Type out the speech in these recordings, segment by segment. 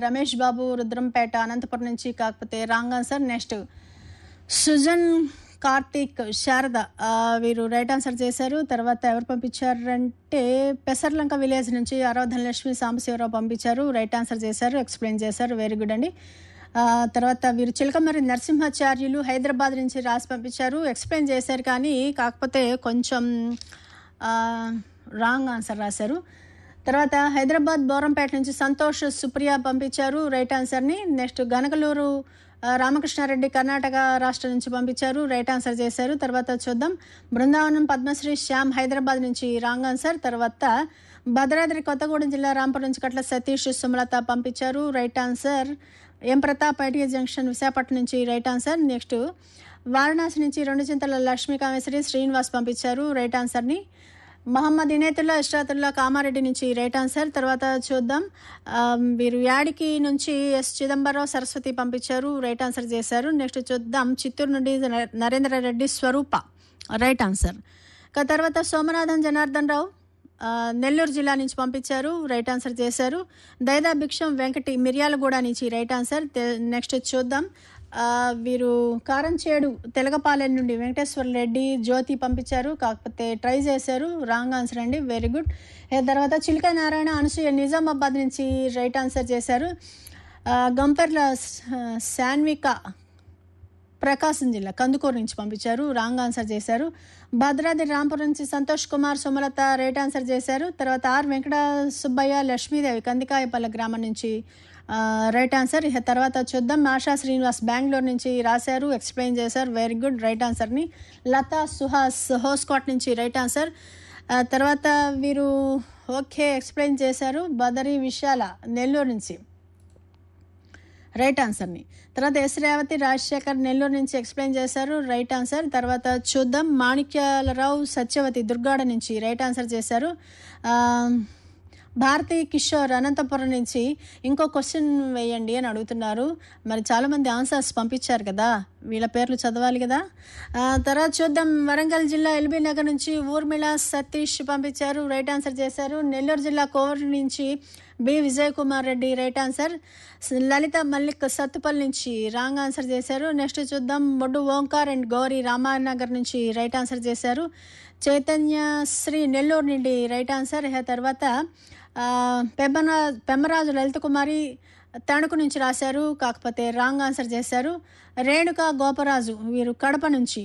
రమేష్ బాబు రుద్రంపేట అనంతపురం నుంచి కాకపోతే wrong answer next Sujan Karthik Sharada ఆ, వీరు రైట్ ఆన్సర్ చేశారు తర్వాత ఎవరు పంపించారంటే పెసర్లంక విలేజ్ నుంచి అరవ ధనలక్ష్మి సాంబశివరావు పంపించారు రైట్ ఆన్సర్ చేశారు ఎక్స్ప్లెయిన్ చేశారు వెరీ గుడ్ అండి ఆ, తర్వాత వీరు చిలకమర్రి నరసింహాచార్యులు హైదరాబాద్ నుంచి రాసి పంపించారు ఎక్స్ప్లెయిన్ చేశారు కానీ కాకపోతే కొంచెం రాంగ్ ఆన్సర్ రాశారు తర్వాత హైదరాబాద్ బోరంపేట నుంచి సంతోష్ సుప్రియ పంపించారు రైట్ ఆన్సర్ని నెక్స్ట్ గనకలూరు ఆ, రామకృష్ణారెడ్డి కర్ణాటక రాష్ట్రం నుంచి పంపించారు రైట్ ఆన్సర్ చేశారు తర్వాత చూద్దాం బృందావనం పద్మశ్రీ శ్యామ్ హైదరాబాద్ నుంచి రాంగ్ ఆన్సర్ తర్వాత భద్రాద్రి కొత్తగూడెం జిల్లా రాంపురం నుంచి కట్ల సతీష్ సుమలత పంపించారు right answer M Pratap ITI junction Visakhapatnam నుంచి రైట్ ఆన్సర్ నెక్స్ట్ వారణాసి నుంచి రెండు చింతల లక్ష్మీ కామేశ్వరి శ్రీనివాస్ పంపించారు రైట్ ఆన్సర్ని మహమ్మద్ ఇనేతుల్లా ఇష్రాతుల్లా కామారెడ్డి నుంచి రైట్ ఆన్సర్ తర్వాత చూద్దాం ఆమ్, వీరు యాడికి నుంచి ఎస్ చిదంబరరావు సరస్వతి పంపించారు రైట్ ఆన్సర్ చేశారు నెక్స్ట్ చూద్దాం చిత్తూరు నుండి న- నరేంద్ర రెడ్డి స్వరూప రైట్ ఆన్సర్ ఇక తర్వాత సోమనాథన్ జనార్దన్ రావు ఆ, నెల్లూరు జిల్లా నుంచి పంపించారు రైట్ ఆన్సర్ చేశారు దైదా భిక్షం వెంకటి మిర్యాలగూడ నుంచి రైట్ ఆన్సర్ తె- నెక్స్ట్ చూద్దాం ఆ, వీరు కారంచేడు తెలగపాలెం నుండి వెంకటేశ్వర రెడ్డి జ్యోతి పంపించారు కాకపోతే ట్రై చేశారు రాంగ్ ఆన్సర్ అండి వెరీ గుడ్ ఏ తర్వాత చిలక నారాయణ అనసూయ నిజామాబాద్ నుంచి రైట్ ఆన్సర్ చేశారు ఆ, గంపర్ల స- శాన్విక ప్రకాశం జిల్లా కందుకూరు నుంచి పంపించారు రాంగ్ ఆన్సర్ చేశారు భద్రాద్రి రాంపురం నుంచి సంతోష్ కుమార్ సుమలత రైట్ ఆన్సర్ చేశారు తర్వాత ఆర్ వెంకట సుబ్బయ్య లక్ష్మీదేవి కందికాయపల్లె గ్రామం నుంచి ఆ, రైట్ ఆన్సర్ ఇక తర్వాత చూద్దాం ఆశా శ్రీనివాస్ బెంగళూరు నుంచి రాశారు ఎక్స్ప్లెయిన్ చేశారు వెరీ గుడ్ రైట్ ఆన్సర్ని లతా సుహాస్ హోస్కోట్ నుంచి రైట్ ఆన్సర్ ఆ, తర్వాత వీరు ఓకే ఎక్స్ప్లెయిన్ చేశారు బదరి విశాల నెల్లూరు నుంచి రైట్ ఆన్సర్ని తర్వాత ఎస్ రేవతి రాజశేఖర్ నెల్లూరు నుంచి ఎక్స్ప్లెయిన్ చేశారు రైట్ ఆన్సర్ తర్వాత చూద్దాం మాణిక్యాలరావు సత్యవతి దుర్గాడ నుంచి రైట్ ఆన్సర్ చేశారు ఆ, భారతి కిషోర్ అనంతపురం నుంచి ఇంకో క్వశ్చన్ వేయండి అని అడుగుతున్నారు మరి చాలామంది ఆన్సర్స్ పంపించారు కదా వీళ్ళ పేర్లు చదవాలి కదా ఆ, తర్వాత చూద్దాం వరంగల్ జిల్లా ఎల్బీ నగర్ నుంచి ఊర్మిళ సతీష్ పంపించారు రైట్ ఆన్సర్ చేశారు నెల్లూరు జిల్లా కోవూరు నుంచి B Vijay Kumar Reddy right answer Lalitha Mallik Sathupalli నుంచి రాంగ్ ఆన్సర్ చేశారు నెక్స్ట్ చూద్దాం బొడ్డు ఓంకార్ అండ్ గౌరీ రామానగర్ నుంచి రైట్ ఆన్సర్ చేశారు చైతన్య శ్రీ నెల్లూరు నుండి రైట్ ఆన్సర్ ఇక తర్వాత ఆ, పెమ్మరా పెమ్మరాజు లలిత కుమారి తణుకు నుంచి రాశారు కాకపోతే రాంగ్ ఆన్సర్ చేశారు రేణుక గోపరాజు వీరు కడప నుంచి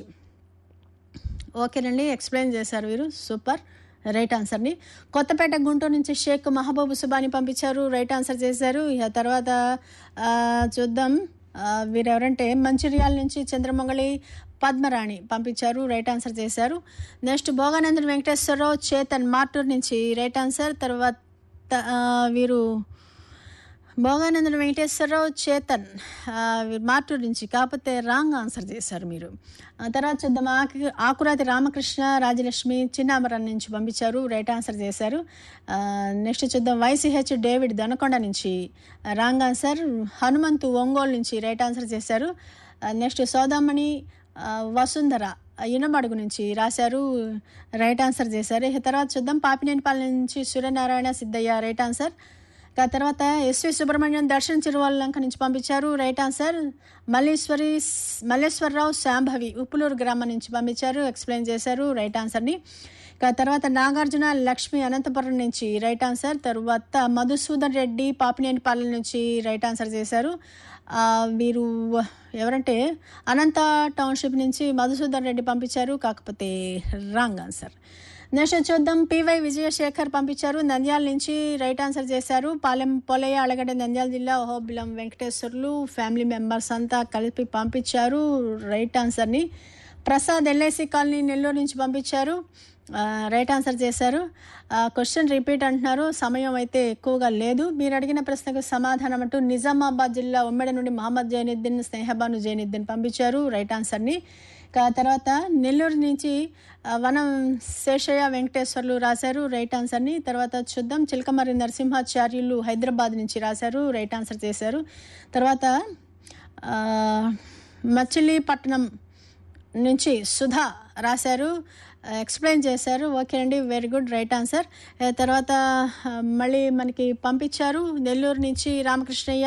ఓకేనండి ఎక్స్ప్లెయిన్ చేశారు వీరు సూపర్ రైట్ ఆన్సర్ని కొత్తపేట గుంటూరు నుంచి షేక్ మహబూబ్ సుబాని పంపించారు రైట్ ఆన్సర్ చేశారు ఇక తర్వాత ఆ, చూద్దాం ఆ, వీరెవరంటే మంచిర్యాల నుంచి చంద్రమంగళి పద్మరాణి పంపించారు రైట్ ఆన్సర్ చేశారు నెక్స్ట్ భోగానందన్ వెంకటేశ్వరరావు చేతన్ మార్టూర్ నుంచి రైట్ ఆన్సర్ తర్వాత ఆ, వీరు భోగానందన్ వెంకటేశ్వరరావు చేతన్ ఆ, వీరు మార్టూరు నుంచి కాకపోతే రాంగ్ ఆన్సర్ చేశారు మీరు ఆ తర్వాత చూద్దాం ఆకు ఆకురాతి రామకృష్ణ రాజలక్ష్మి చిన్నామరం నుంచి పంపించారు రైట్ ఆన్సర్ చేశారు ఆ, నెక్స్ట్ చూద్దాం వైసీహెచ్ డేవిడ్ దొనకొండ నుంచి రాంగ్ ఆన్సర్ హనుమంతు ఒంగోలు నుంచి రైట్ ఆన్సర్ చేశారు ఆ, నెక్స్ట్ సోదామణి ఆ, వసుంధర ఇనమడుగు నుంచి రాశారు రైట్ ఆన్సర్ చేశారు ఇక తర్వాత చూద్దాం పాపినేనిపాలెం నుంచి సూర్యనారాయణ సిద్ధయ్య రైట్ ఆన్సర్ ఇక తర్వాత ఎస్వి సుబ్రహ్మణ్యం దర్శన్ చిరువల్లంక నుంచి పంపించారు రైట్ ఆన్సర్ మల్లేశ్వరి మల్లేశ్వరరావు శాంభవి ఉప్పులూరు గ్రామం నుంచి పంపించారు ఎక్స్ప్లెయిన్ చేశారు రైట్ ఆన్సర్ని ఇక తర్వాత నాగార్జున లక్ష్మి అనంతపురం నుంచి రైట్ ఆన్సర్ తర్వాత మధుసూదన్ రెడ్డి పాపినేనిపాలెం నుంచి రైట్ ఆన్సర్ చేశారు ఆ, వీరు ఎవరంటే అనంత టౌన్షిప్ నుంచి మధుసూదన్ రెడ్డి పంపించారు కాకపోతే రాంగ్ ఆన్సర్ నెక్స్ట్ చూద్దాం పివై విజయశేఖర్ పంపించారు నంద్యాల నుంచి రైట్ ఆన్సర్ చేశారు పాలెం పొలయ్య అలగడ్డ నంద్యాల జిల్లా ఓహోబిలం వెంకటేశ్వర్లు ఫ్యామిలీ మెంబర్స్ అంతా కలిపి పంపించారు రైట్ ఆన్సర్ని ప్రసాద్ ఎల్ఐసి కాలనీ నెల్లూరు నుంచి పంపించారు ఆ, రైట్ ఆన్సర్ చేశారు ఆ, క్వశ్చన్ రిపీట్ అంటున్నారు సమయం అయితే ఎక్కువగా లేదు మీరు అడిగిన ప్రశ్నకు సమాధానం అంటూ నిజామాబాద్ జిల్లా ఉమ్మడి నుండి మహమ్మద్ జైనుద్దీన్ స్నేహబాను జైనుద్దీన్ పంపించారు రైట్ ఆన్సర్ని ఇక తర్వాత నెల్లూరు నుంచి ఆ, వనం శేషయ్య వెంకటేశ్వర్లు రాశారు రైట్ ఆన్సర్ని తర్వాత చూద్దాం చిలకమర్రి నరసింహాచార్యులు హైదరాబాద్ నుంచి రాశారు రైట్ ఆన్సర్ చేశారు తర్వాత ఆ, మచిలీపట్నం నుంచి సుధా రాశారు ఎక్స్ప్లెయిన్ చేశారు ఓకే అండి వెరీ గుడ్ రైట్ ఆన్సర్ తర్వాత ఆ, మళ్ళీ మనకి పంపించారు నెల్లూరు నుంచి రామకృష్ణయ్య